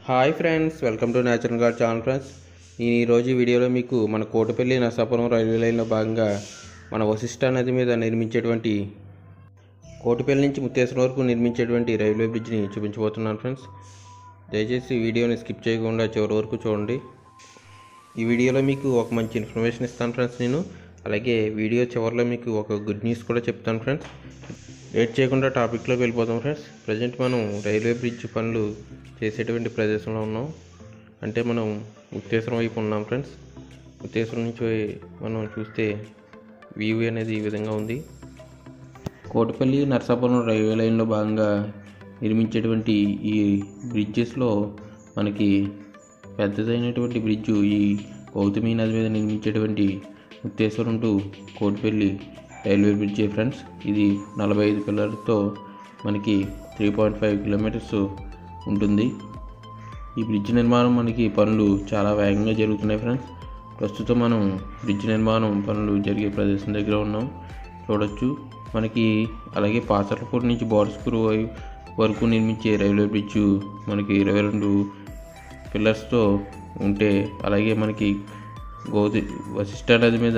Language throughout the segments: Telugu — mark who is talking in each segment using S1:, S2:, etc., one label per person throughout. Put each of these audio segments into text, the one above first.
S1: hi friends welcome to natural guard channel friends నేను ఈరోజు ఈ వీడియోలో మీకు మన కోటపల్లి నరసాపురం రైల్వే లైన్లో భాగంగా మన వశిష్ఠ నది మీద నిర్మించేటువంటి కోటిపల్లి నుంచి ముత్తేశ్వరం వరకు నిర్మించేటువంటి రైల్వే బ్రిడ్జ్ని చూపించబోతున్నాను ఫ్రెండ్స్ దయచేసి ఈ వీడియోని స్కిప్ చేయకుండా చివరి వరకు చూడండి ఈ వీడియోలో మీకు ఒక మంచి ఇన్ఫర్మేషన్ ఇస్తాను ఫ్రెండ్స్ నేను అలాగే వీడియో చివరిలో మీకు ఒక గుడ్ న్యూస్ కూడా చెప్తాను ఫ్రెండ్స్ లేట్ చేయకుండా టాపిక్లోకి వెళ్ళిపోతాం ఫ్రెండ్స్ ప్రజెంట్ మనం రైల్వే బ్రిడ్జ్ పనులు చేసేటువంటి ప్రదేశంలో ఉన్నాం అంటే మనం ముక్తేశ్వరం వైపు ఉన్నాం ఫ్రెండ్స్ ముక్తేశ్వరం నుంచి మనం చూస్తే వ్యూ అనేది ఈ విధంగా ఉంది కోటిపల్లి నర్సాపురం రైల్వే లైన్లో భాగంగా నిర్మించేటువంటి ఈ బ్రిడ్జెస్లో మనకి పెద్దదైనటువంటి బ్రిడ్జు ఈ గౌతమి నది మీద నిర్మించేటువంటి ముక్తేశ్వరం టు కోటిపల్లి రైల్వే బ్రిడ్జే ఫ్రెండ్స్ ఇది నలభై ఐదు పిల్లర్తో మనకి త్రీ పాయింట్ ఫైవ్ కిలోమీటర్స్ ఉంటుంది ఈ బ్రిడ్జ్ నిర్మాణం మనకి పనులు చాలా వేగంగా జరుగుతున్నాయి ఫ్రెండ్స్ ప్రస్తుతం మనం బ్రిడ్జ్ నిర్మాణం పనులు జరిగే ప్రదేశం దగ్గర ఉన్నాం చూడొచ్చు మనకి అలాగే పాసర్లపూర్ నుంచి బోర్స్పూర్ వరకు నిర్మించే రైల్వే బ్రిడ్జ్ మనకి ఇరవై రెండు పిల్లర్స్తో ఉంటే అలాగే మనకి గోది వశిష్ఠ నది మీద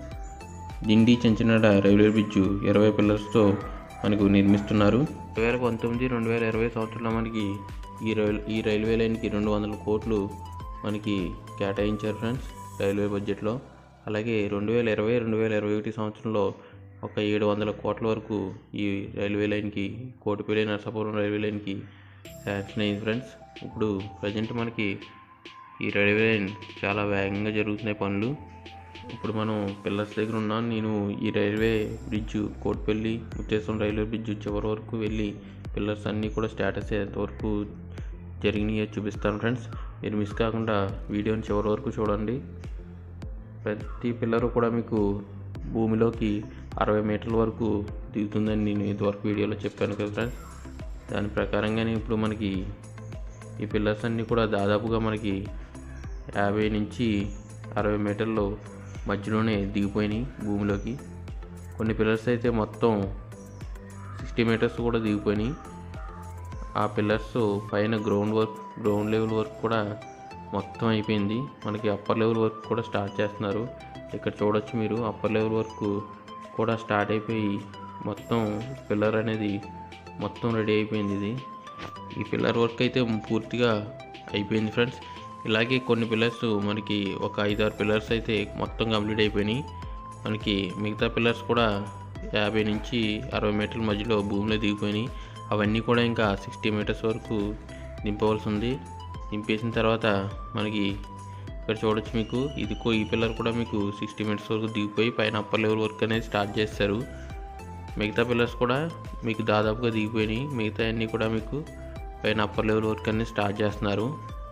S1: దిండి చెంచినాడ రైల్వే బ్రిడ్జ్ ఇరవై పిల్లర్స్తో మనకు నిర్మిస్తున్నారు రెండు వేల పంతొమ్మిది రెండు వేల ఇరవై సంవత్సరంలో మనకి ఈ రైల్ ఈ రైల్వే లైన్కి రెండు వందల కోట్లు మనకి కేటాయించారు ఫ్రెండ్స్ రైల్వే బడ్జెట్లో అలాగే రెండు వేల ఇరవై రెండు వేల ఇరవై ఒకటి సంవత్సరంలో ఒక ఏడు వందల కోట్ల వరకు ఈ రైల్వే లైన్కి కోటిపల్లి నరసాపురం రైల్వే లైన్కి శాంక్షన్ అయింది ఫ్రెండ్స్ ఇప్పుడు ప్రజెంట్ మనకి ఈ రైల్వే లైన్ చాలా వేగంగా జరుగుతున్నాయి పనులు ఇప్పుడు మనం పిల్లర్స్ దగ్గర ఉన్నాం నేను ఈ railway bridge Kotipalli Mutteshwaram railway bridge చివరి వరకు వెళ్ళి పిల్లర్స్ అన్నీ కూడా స్టేటస్ అయ్యేంత వరకు జరిగినాయో చూపిస్తాను ఫ్రెండ్స్ మీరు మిస్ కాకుండా వీడియోని చివరి వరకు చూడండి ప్రతి పిల్లరు కూడా మీకు భూమిలోకి అరవై మీటర్ల వరకు దిగుతుందని నేను ఇదివరకు వీడియోలో చెప్పాను కదా ఫ్రెండ్స్ దాని ప్రకారంగానే ఇప్పుడు మనకి ఈ పిల్లర్స్ అన్నీ కూడా దాదాపుగా మనకి యాభై నుంచి అరవై మీటర్లు మధ్యలోనే దిగిపోయినాయి భూమిలోకి కొన్ని పిల్లర్స్ అయితే మొత్తం సిక్స్టీ మీటర్స్ కూడా దిగిపోయినాయి ఆ పిల్లర్స్ పైన ground work ground level work కూడా మొత్తం అయిపోయింది మనకి అప్పర్ లెవెల్ వర్క్ కూడా స్టార్ట్ చేస్తున్నారు ఇక్కడ చూడొచ్చు మీరు అప్పర్ లెవెల్ వర్క్ కూడా స్టార్ట్ అయిపోయి మొత్తం పిల్లర్ అనేది మొత్తం రెడీ అయిపోయింది ఇది ఈ పిల్లర్ వర్క్ అయితే పూర్తిగా అయిపోయింది ఫ్రెండ్స్ ఇలాగే కొన్ని పిల్లర్స్ మనకి ఒక ఐదారు పిల్లర్స్ అయితే మొత్తం కంప్లీట్ అయిపోయినాయి మనకి మిగతా పిల్లర్స్ కూడా యాభై నుంచి అరవై మీటర్ల మధ్యలో భూమిలో దిగిపోయినాయి అవన్నీ కూడా ఇంకా సిక్స్టీ మీటర్స్ వరకు దింపవలసి ఉంది దింపేసిన తర్వాత మనకి ఇక్కడ చూడొచ్చు మీకు ఇది కూ- ఈ పిల్లర్ కూడా మీకు సిక్స్టీ మీటర్స్ వరకు దిగిపోయి పైన అప్పర్ లెవెల్ వర్క్ అనేది స్టార్ట్ చేస్తారు మిగతా పిల్లర్స్ కూడా మీకు దాదాపుగా దిగిపోయినాయి మిగతా అన్నీ కూడా మీకు పైన అప్పర్ లెవెల్ వర్క్ అనేది స్టార్ట్ చేస్తున్నారు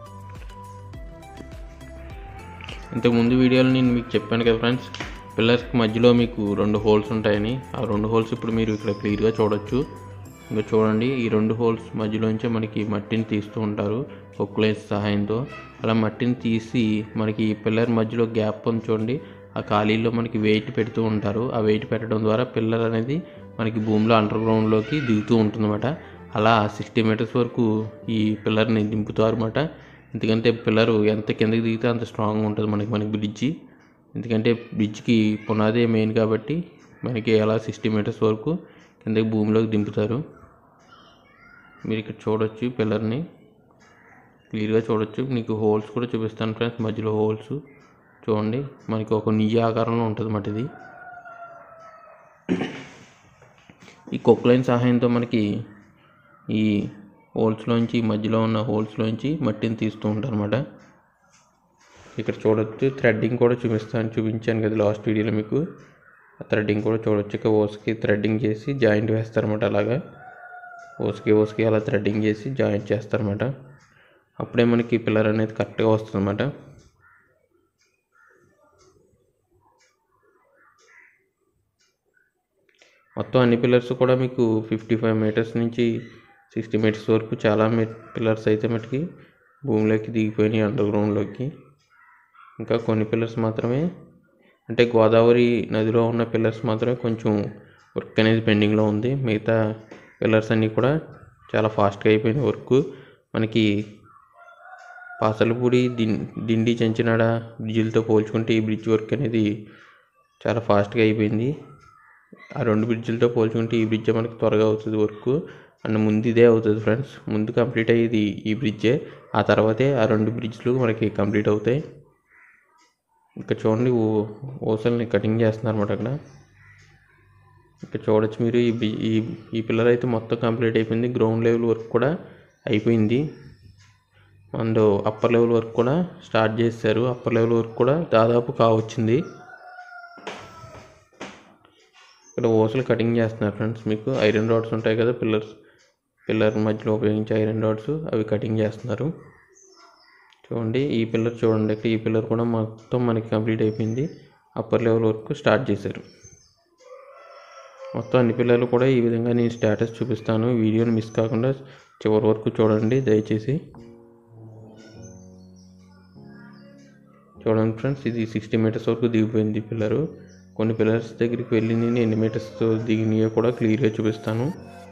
S1: ఇంతకు ముందు వీడియోలో నేను మీకు చెప్పాను కదా ఫ్రెండ్స్ పిల్లర్స్కి మధ్యలో మీకు రెండు హోల్స్ ఉంటాయని ఆ రెండు హోల్స్ ఇప్పుడు మీరు ఇక్కడ క్లియర్గా చూడొచ్చు ఇంకా చూడండి ఈ రెండు హోల్స్ మధ్యలోంచే మనకి మట్టిని తీస్తూ ఉంటారు ఒక్లైన్స్ సహాయంతో అలా మట్టిని తీసి మనకి ఈ పిల్లర్ మధ్యలో గ్యాప్ ఉంది చూడండి ఆ ఖాళీలో మనకి వెయిట్ పెడుతూ ఉంటారు ఆ వెయిట్ పెట్టడం ద్వారా పిల్లర్ అనేది మనకి భూమిలో అండర్ గ్రౌండ్లోకి దిగుతూ ఉంటుందన్నమాట అలా సిక్స్టీ మీటర్స్ వరకు ఈ పిల్లర్ని దింపుతారు అన్నమాట ఎందుకంటే పిల్లరు ఎంత కిందకి దిగితే అంత స్ట్రాంగ్ ఉంటుంది మనకి మనకి బ్రిడ్జి ఎందుకంటే బ్రిడ్జ్కి పునాదే మెయిన్ కాబట్టి మనకి అలా సిక్స్టీ మీటర్స్ వరకు కిందకి భూమిలోకి దింపుతారు మీరు ఇక్కడ చూడొచ్చు పిల్లర్ని క్లియర్గా చూడొచ్చు మీకు హోల్స్ కూడా చూపిస్తాను ఫ్రెండ్స్ మధ్యలో హోల్స్ చూడండి మనకి ఒక నిజ ఆకారంలో ఉంటుంది అన్నమాట ఇది ఈ కొక్లైన్ సహాయంతో మనకి ఈ హోల్స్లోంచి మధ్యలో ఉన్న హోల్స్లోంచి మట్టిని తీస్తూ ఉంటారు అనమాట ఇక్కడ చూడొచ్చు థ్రెడ్డింగ్ కూడా చూపిస్తాను చూపించాను కదా లాస్ట్ వీడియోలో మీకు ఆ థ్రెడ్డింగ్ కూడా చూడొచ్చు ఇక ఓస్కి థ్రెడ్డింగ్ చేసి జాయింట్ వేస్తారన్నమాట అలాగా ఓస్కి ఓస్కి అలా థ్రెడ్డింగ్ చేసి జాయింట్ చేస్తారన్నమాట అప్పుడే మనకి పిల్లర్ అనేది కరెక్ట్గా వస్తుందన్నమాట మొత్తం అన్ని పిల్లర్స్ కూడా మీకు ఫిఫ్టీ ఫైవ్ మీటర్స్ నుంచి సిక్స్టీ మీటర్స్ వరకు చాలా మీ పిల్లర్స్ అయితే మటుకి భూమిలోకి దిగిపోయినాయి అండర్ గ్రౌండ్లోకి ఇంకా కొన్ని పిల్లర్స్ మాత్రమే అంటే గోదావరి నదిలో ఉన్న పిల్లర్స్ మాత్రమే కొంచెం వర్క్ అనేది పెండింగ్లో ఉంది మిగతా పిల్లర్స్ అన్నీ కూడా చాలా ఫాస్ట్గా అయిపోయిన వర్క్ మనకి పాసలపూడి దిం దిండి చెంచినాడ బ్రిడ్జిలతో పోల్చుకుంటే ఈ బ్రిడ్జ్ వర్క్ అనేది చాలా ఫాస్ట్గా అయిపోయింది ఆ రెండు బ్రిడ్జిలతో పోల్చుకుంటే ఈ బ్రిడ్జ్ మనకి త్వరగా అవుతుంది వర్క్ అండ్ ముందు ఇదే అవుతుంది ఫ్రెండ్స్ ముందు కంప్లీట్ అయ్యేది ఈ బ్రిడ్జే ఆ తర్వాతే ఆ రెండు బ్రిడ్జ్లు మనకి కంప్లీట్ అవుతాయి ఇక్కడ చూడండి ఊ- ఊసల్ని కటింగ్ చేస్తున్నారు అనమాట అక్కడ ఇక్కడ చూడొచ్చు మీరు ఈ బి- ఈ ఈ పిల్లర్ అయితే మొత్తం కంప్లీట్ అయిపోయింది గ్రౌండ్ లెవెల్ వర్క్ కూడా అయిపోయింది అండ్ అప్పర్ లెవెల్ వర్క్ కూడా స్టార్ట్ చేశారు అప్పర్ లెవెల్ వర్క్ కూడా దాదాపు కావచ్చింది ఇక్కడ ఓసలు కటింగ్ చేస్తున్నారు ఫ్రెండ్స్ మీకు ఐరన్ రాడ్స్ ఉంటాయి కదా పిల్లర్స్ పిల్లర్ మధ్యలో ఉపయోగించే ఐరన్ రాడ్స్ అవి కటింగ్ చేస్తున్నారు చూడండి ఈ పిల్లర్ చూడండి ఇక్కడ ఈ పిల్లర్ కూడా మొత్తం మనకి కంప్లీట్ అయిపోయింది అప్పర్ లెవెల్ వర్క్ స్టార్ట్ చేశారు మొత్తం అన్ని పిల్లలు కూడా ఈ విధంగా నేను స్టేటస్ చూపిస్తాను వీడియోని మిస్ కాకుండా చివరి వరకు చూడండి దయచేసి చూడండి ఫ్రెండ్స్ ఇది సిక్స్టీ మీటర్స్ వరకు దిగిపోయింది పిల్లరు కొన్ని పిల్లర్స్ దగ్గరికి వెళ్ళి నేను ఎన్ని మీటర్స్ దిగినాయో కూడా క్లియర్గా చూపిస్తాను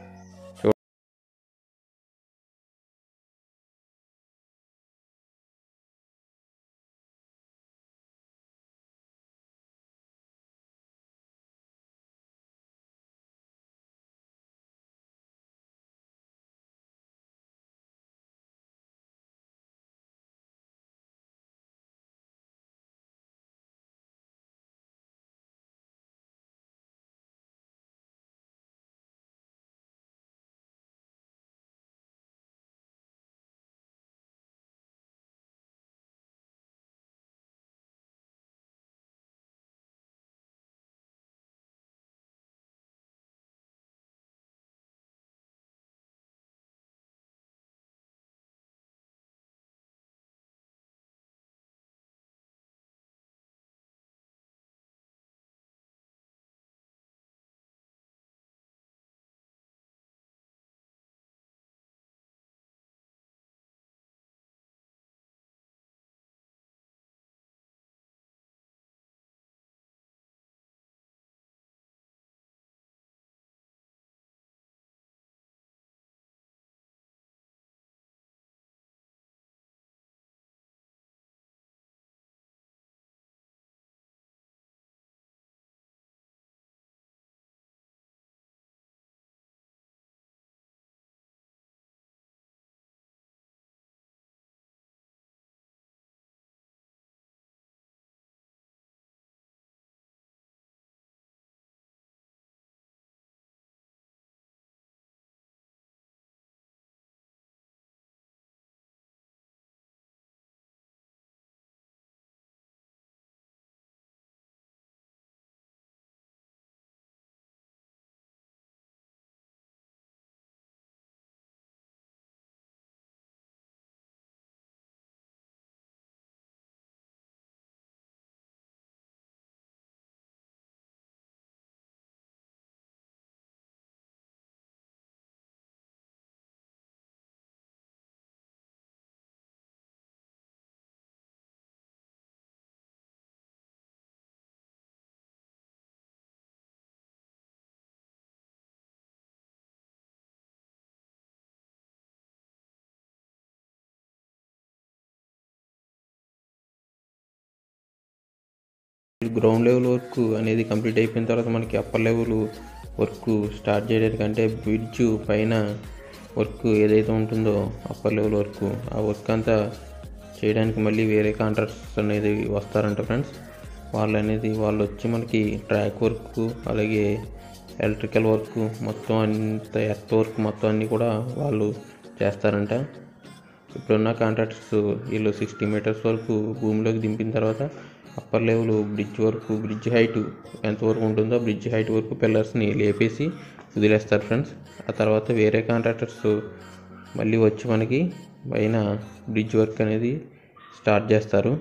S1: గ్రౌండ్ లెవెల్ వర్క్ అనేది కంప్లీట్ అయిపోయిన తర్వాత మనకి అప్పర్ లెవెల్ వర్క్ స్టార్ట్ చేయడానికి అంటే బ్రిడ్జ్ పైన వర్క్ ఏదైతే ఉంటుందో అప్పర్ లెవెల్ వర్క్ ఆ వర్క్ అంతా చేయడానికి మళ్ళీ వేరే కాంట్రాక్టర్స్ అనేది వస్తారంట ఫ్రెండ్స్ వాళ్ళు అనేది వాళ్ళు వచ్చి మనకి ట్రాక్ వర్క్ అలాగే ఎలక్ట్రికల్ వర్క్ మొత్తం అంత ఎర్త్ వర్క్ మొత్తం అన్నీ కూడా వాళ్ళు చేస్తారంట ఇప్పుడున్న కాంట్రాక్టర్స్ వీళ్ళు సిక్స్టీ మీటర్స్ వరకు భూమిలోకి దింపిన తర్వాత అప్పర్ లెవెల్ బ్రిడ్జ్ వరకు బ్రిడ్జ్ హైట్ ఎంతవరకు ఉంటుందో బ్రిడ్జ్ హైట్ వరకు పిల్లర్స్ని లేపేసి వదిలేస్తారు ఫ్రెండ్స్ ఆ తర్వాత వేరే కాంట్రాక్టర్స్ మళ్ళీ వచ్చి మనకి పైన బ్రిడ్జ్ వర్క్ అనేది స్టార్ట్ చేస్తారు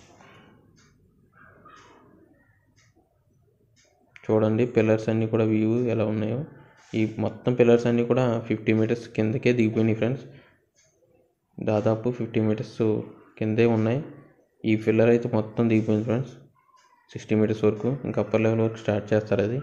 S1: చూడండి పిల్లర్స్ అన్నీ కూడా వ్యూ ఎలా ఉన్నాయో ఈ మొత్తం పిల్లర్స్ అన్నీ కూడా ఫిఫ్టీ మీటర్స్ కిందకే దిగిపోయినాయి ఫ్రెండ్స్ దాదాపు ఫిఫ్టీ మీటర్స్ కిందే ఉన్నాయి ఈ పిల్లర్ అయితే మొత్తం దిగిపోయింది ఫ్రెండ్స్ సిక్స్టీ మీటర్స్ వరకు ఇంకా అప్పర్ లెవెల్ వరకు స్టార్ట్ చేస్తారు అది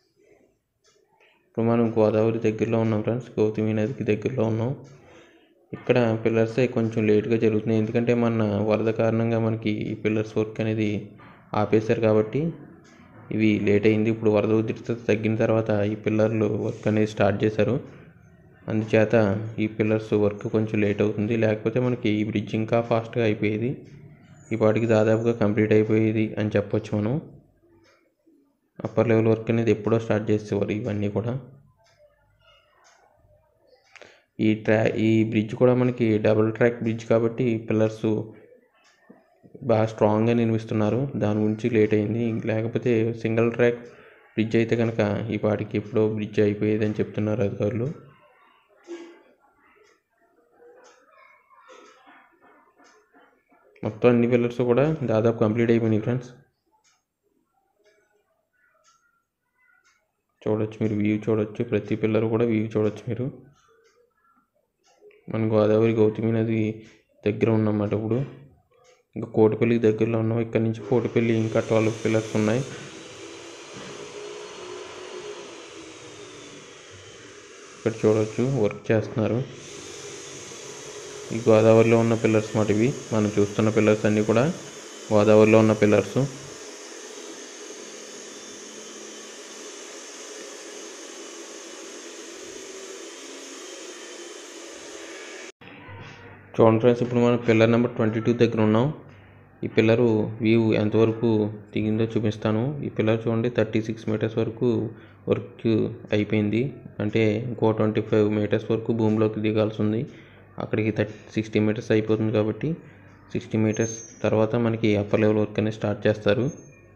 S1: ఇప్పుడు మనం గోదావరి దగ్గరలో ఉన్నాం ఫ్రెండ్స్ గౌతమి నదికి దగ్గరలో ఉన్నాం ఇక్కడ పిల్లర్స్ కొంచెం లేట్గా జరుగుతున్నాయి ఎందుకంటే మన వరద కారణంగా మనకి ఈ పిల్లర్స్ వర్క్ అనేది ఆపేశారు కాబట్టి ఇవి లేట్ అయింది ఇప్పుడు వరద ఉధృతి తగ్గిన తర్వాత ఈ పిల్లర్లు వర్క్ అనేది స్టార్ట్ చేశారు అందుచేత ఈ పిల్లర్స్ వర్క్ కొంచెం లేట్ అవుతుంది లేకపోతే మనకి ఈ బ్రిడ్జ్ ఇంకా ఫాస్ట్గా అయిపోయేది ఈ పాటికి దాదాపుగా కంప్లీట్ అయిపోయేది అని చెప్పొచ్చు మనం అప్పర్ లెవెల్ వర్క్ అనేది ఎప్పుడో స్టార్ట్ చేసేవారు ఇవన్నీ కూడా ఈ ట్రా ఈ బ్రిడ్జ్ కూడా మనకి డబుల్ ట్రాక్ బ్రిడ్జ్ కాబట్టి పిల్లర్స్ బాగా స్ట్రాంగ్గా నిర్మిస్తున్నారు దాని గురించి లేట్ అయింది లేకపోతే సింగిల్ ట్రాక్ బ్రిడ్జ్ అయితే కనుక ఈ పాటికి ఎప్పుడో బ్రిడ్జ్ అయిపోయేది అని చెప్తున్నారు అధికారులు మొత్తం అన్ని పిల్లర్స్ కూడా దాదాపు కంప్లీట్ అయిపోయినాయి ఫ్రెండ్స్ చూడొచ్చు మీరు వ్యూ చూడొచ్చు ప్రతి పిల్లర్ కూడా వ్యూ చూడొచ్చు మీరు మన గోదావరి గౌతమి నది దగ్గర ఉన్నమాట ఇప్పుడు ఇంకా కోటిపల్లికి దగ్గరలో ఉన్నాం ఇక్కడ నుంచి కోటిపల్లి ఇంకా ట్వెల్వ్ పిల్లర్స్ ఉన్నాయి ఇక్కడ చూడొచ్చు వర్క్ చేస్తున్నారు ఈ గోదావరిలో ఉన్న పిల్లర్స్ మాట ఇవి మనం చూస్తున్న పిల్లర్స్ అన్నీ కూడా గోదావరిలో ఉన్న పిల్లర్స్ చూడండి ఫ్రెండ్స్ ఇప్పుడు మనం పిల్లర్ నెంబర్ ట్వంటీ టూ దగ్గర ఉన్నాం ఈ పిల్లరు వ్యూ ఎంతవరకు దిగిందో చూపిస్తాను ఈ పిల్లర్ చూడండి థర్టీ సిక్స్ మీటర్స్ వరకు వర్క్ అయిపోయింది అంటే ఇంకో ట్వంటీ ఫైవ్ మీటర్స్ వరకు భూమిలోకి దిగాల్సి ఉంది అక్కడికి థర్టీ సిక్స్టీ మీటర్స్ అయిపోతుంది కాబట్టి సిక్స్టీ మీటర్స్ తర్వాత మనకి అప్పర్ లెవెల్ వర్క్ అనేది స్టార్ట్ చేస్తారు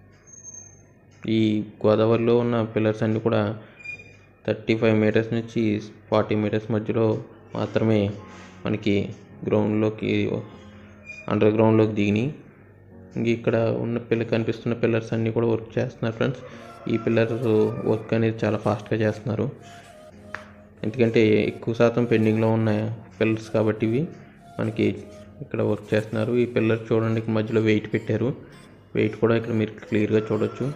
S1: ఈ గోదావరిలో ఉన్న పిల్లర్స్ అన్నీ కూడా థర్టీ ఫైవ్ మీటర్స్ నుంచి ఫార్టీ మీటర్స్ మధ్యలో మాత్రమే మనకి గ్రౌండ్లోకి అండర్ గ్రౌండ్లోకి దిగినాయి ఇంక ఇక్కడ ఉన్న పిల్ల కనిపిస్తున్న పిల్లర్స్ అన్నీ కూడా వర్క్ చేస్తున్నారు ఫ్రెండ్స్ ఈ పిల్లర్స్ వర్క్ అనేది చాలా ఫాస్ట్గా చేస్తున్నారు ఎందుకంటే ఎక్కువ శాతం పెండింగ్లో ఉన్న పిల్లర్స్ కాబట్టి ఇవి మనకి ఇక్కడ వర్క్ చేస్తున్నారు ఈ పిల్లర్ చూడండి ఇక్కడ మధ్యలో వెయిట్ పెట్టారు వెయిట్ కూడా ఇక్కడ మీరు క్లియర్గా చూడొచ్చు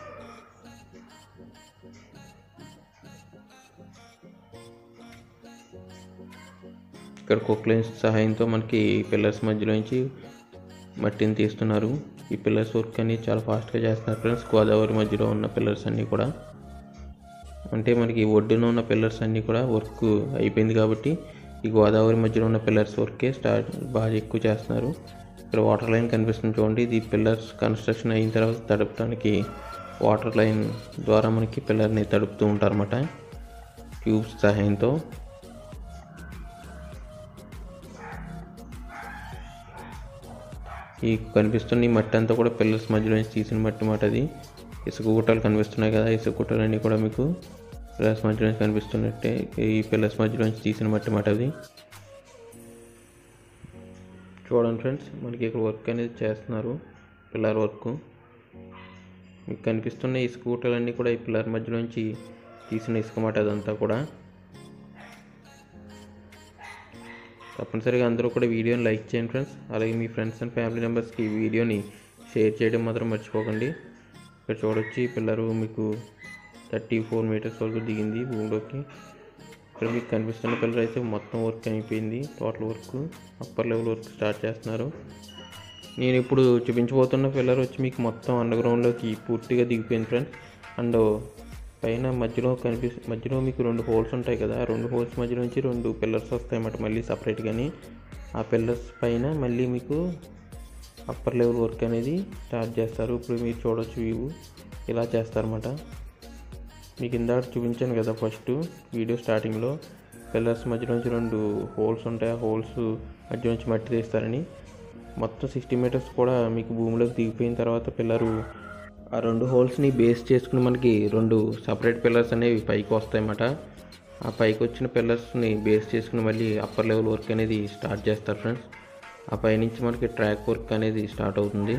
S1: ఇక్కడ కుక్లైన్స్ సహాయంతో మనకి పిల్లర్స్ మధ్యలోంచి మట్టిని తీస్తున్నారు ఈ పిల్లర్స్ వర్క్ అనేది చాలా ఫాస్ట్గా చేస్తున్నారు ఫ్రెండ్స్ గోదావరి మధ్యలో ఉన్న పిల్లర్స్ అన్నీ కూడా అంటే మనకి ఒడ్డున ఉన్న పిల్లర్స్ అన్నీ కూడా వర్క్ అయిపోయింది కాబట్టి ఈ గోదావరి మధ్యలో ఉన్న పిల్లర్స్ వర్కే స్టార్ట్ బాగా ఎక్కువ చేస్తున్నారు ఇక్కడ వాటర్ లైన్ కనిపిస్తుంది చూడండి ఇది పిల్లర్స్ కన్స్ట్రక్షన్ అయిన తర్వాత తడపడానికి వాటర్ లైన్ ద్వారా మనకి పిల్లర్ని తడుపుతూ ఉంటారన్నమాట ట్యూబ్స్ సహాయంతో ఈ కనిపిస్తున్న ఈ మట్టి అంతా కూడా పిల్లర్స్ మధ్యలో నుంచి తీసిన మట్టి మాట అది ఇసుక గుట్టలు కనిపిస్తున్నాయి కదా ఇసుక గుట్టలు అన్నీ కూడా మీకు పిల్లర్స్ మధ్య నుంచి కనిపిస్తున్నట్టే ఈ పిల్లర్స్ మధ్యలో నుంచి తీసిన మట్టి మాట అది చూడండి ఫ్రెండ్స్ మనకి ఇక్కడ వర్క్ అనేది చేస్తున్నారు పిల్లర్ వర్క్ మీకు కనిపిస్తున్న ఇసుక గుట్టలన్నీ కూడా ఈ పిల్లర్ మధ్యలోంచి తీసిన ఇసుక మాట అదంతా కూడా తప్పనిసరిగా అందరూ కూడా వీడియోని లైక్ చేయండి ఫ్రెండ్స్ అలాగే మీ ఫ్రెండ్స్ అండ్ ఫ్యామిలీ మెంబర్స్కి ఈ వీడియోని షేర్ చేయడం మాత్రం మర్చిపోకండి ఇక్కడ చూడొచ్చు ఈ పిల్లరు మీకు థర్టీ ఫోర్ మీటర్స్ వరకు దిగింది భూమిలోకి ఇక్కడ మీకు కనిపిస్తున్న పిల్లర్ అయితే మొత్తం వర్క్ అయిపోయింది total work upper level work start చేస్తున్నారు నేను ఇప్పుడు చూపించబోతున్న పిల్లర్ వచ్చి మీకు మొత్తం అండర్ గ్రౌండ్లోకి పూర్తిగా దిగిపోయింది ఫ్రెండ్స్ అండ్ పైన మధ్యలో కనిపి మధ్యలో మీకు రెండు హోల్స్ ఉంటాయి కదా ఆ రెండు హోల్స్ మధ్యలో నుంచి రెండు పిల్లర్స్ వస్తాయి అన్నమాట మళ్ళీ సపరేట్గాని ఆ పిల్లర్స్ పైన మళ్ళీ మీకు అప్పర్ లెవెల్ వర్క్ అనేది స్టార్ట్ చేస్తారు ఇప్పుడు మీరు చూడొచ్చు వ్యూ ఇలా చేస్తారన్నమాట మీకు ఇందాక చూపించాను కదా ఫస్ట్ వీడియో స్టార్టింగ్లో పిల్లర్స్ మధ్య నుంచి రెండు హోల్స్ ఉంటాయి ఆ హోల్స్ మధ్య నుంచి మట్టి తీస్తారని మొత్తం సిక్స్టీ మీటర్స్ కూడా మీకు భూమిలోకి దిగిపోయిన తర్వాత పిల్లరు ఆ రెండు హోల్స్ని బేస్ చేసుకుని మనకి రెండు సపరేట్ పిల్లర్స్ అనేవి పైకి వస్తాయన్నమాట ఆ పైకి వచ్చిన పిల్లర్స్ని బేస్ చేసుకుని మళ్ళీ అప్పర్ లెవెల్ వర్క్ అనేది స్టార్ట్ చేస్తారు ఫ్రెండ్స్ ఆ పైనుంచి మనకి ట్రాక్ వర్క్ అనేది స్టార్ట్ అవుతుంది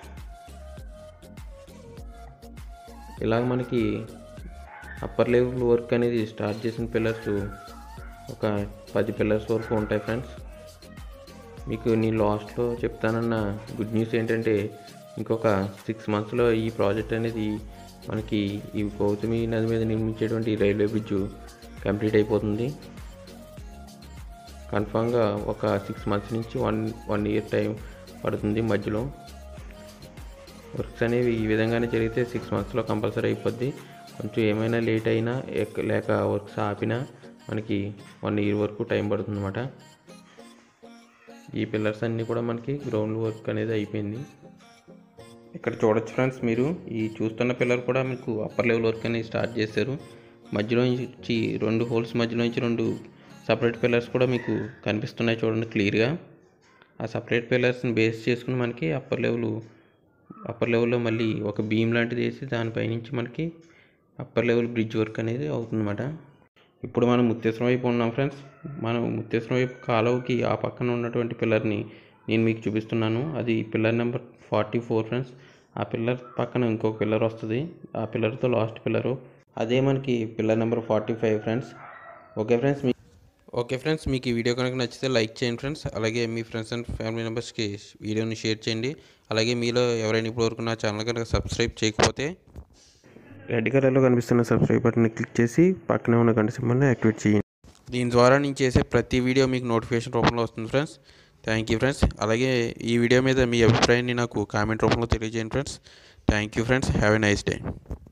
S1: ఇలాగ మనకి అప్పర్ లెవెల్ వర్క్ అనేది స్టార్ట్ చేసిన పిల్లర్స్ ఒక పది పిల్లర్స్ వరకు ఉంటాయి ఫ్రెండ్స్ మీకు నేను లాస్ట్లో చెప్తానన్న గుడ్ న్యూస్ ఏంటంటే ఇంకొక సిక్స్ మంత్స్లో ఈ ప్రాజెక్ట్ అనేది మనకి ఈ గౌతమి నది మీద నిర్మించేటువంటి రైల్వే బ్రిడ్జ్ కంప్లీట్ అయిపోతుంది కన్ఫామ్గా ఒక సిక్స్ మంత్స్ నుంచి వన్ వన్ ఇయర్ టైం పడుతుంది మధ్యలో వర్క్స్ అనేవి ఈ విధంగానే జరిగితే సిక్స్ మంత్స్లో కంపల్సరీ అయిపోద్ది కొంచెం ఏమైనా లేట్ అయినా ఎక్- లేక వర్క్స్ ఆపినా మనకి వన్ ఇయర్ వరకు టైం పడుతుంది అనమాట ఈ పిల్లర్స్ అన్నీ కూడా మనకి గ్రౌండ్ వర్క్ అనేది అయిపోయింది ఇక్కడ చూడొచ్చు ఫ్రెండ్స్ మీరు ఈ చూస్తున్న పిల్లర్ కూడా మీకు అప్పర్ లెవెల్ వర్క్ అనేది స్టార్ట్ చేశారు మధ్యలో నుంచి రెండు హోల్స్ మధ్యలో నుంచి రెండు సపరేట్ పిల్లర్స్ కూడా మీకు కనిపిస్తున్నాయి చూడండి క్లియర్గా ఆ సపరేట్ పిల్లర్స్ని బేస్ చేసుకుని మనకి అప్పర్ లెవెల్ అప్పర్ లెవెల్లో మళ్ళీ ఒక బీమ్ లాంటిది వేసి దానిపై నుంచి మనకి అప్పర్ లెవెల్ బ్రిడ్జ్ వర్క్ అనేది అవుతుందన్నమాట ఇప్పుడు మనం ముత్తేశ్వరం వైపు ఉన్నాం ఫ్రెండ్స్ మనం ముత్తేశ్వరం వైపు కాలువకి ఆ పక్కన ఉన్నటువంటి పిల్లర్ని నేను మీకు చూపిస్తున్నాను అది pillar number forty four friends ఆ పిల్లర్ పక్కన ఇంకొక పిల్లర్ వస్తుంది ఆ పిల్లర్తో లాస్ట్ పిల్లరు అదే మనకి pillar number forty five friends okay friends మీ ఓకే ఫ్రెండ్స్ మీకు ఈ వీడియో కనుక నచ్చితే లైక్ చేయండి ఫ్రెండ్స్ అలాగే మీ ఫ్రెండ్స్ అండ్ ఫ్యామిలీ మెంబర్స్కి వీడియోని షేర్ చేయండి అలాగే మీలో ఎవరైనా ఇప్పటివరకు నా ఛానల్ కనుక సబ్స్క్రైబ్ చేయకపోతే రెడ్ కలర్లో కనిపిస్తున్న సబ్స్క్రైబ్ బటన్ని క్లిక్ చేసి పక్కనే ఉన్న గంట సింబల్ని యాక్టివేట్ చేయండి దీని ద్వారా నేను చేసే ప్రతి వీడియో మీకు నోటిఫికేషన్ రూపంలో వస్తుంది ఫ్రెండ్స్ థ్యాంక్ యూ ఫ్రెండ్స్ అలాగే ఈ వీడియో మీద మీ అభిప్రాయాన్ని నాకు కామెంట్ రూపంలో తెలియజేయండి friends thank you friends have a nice day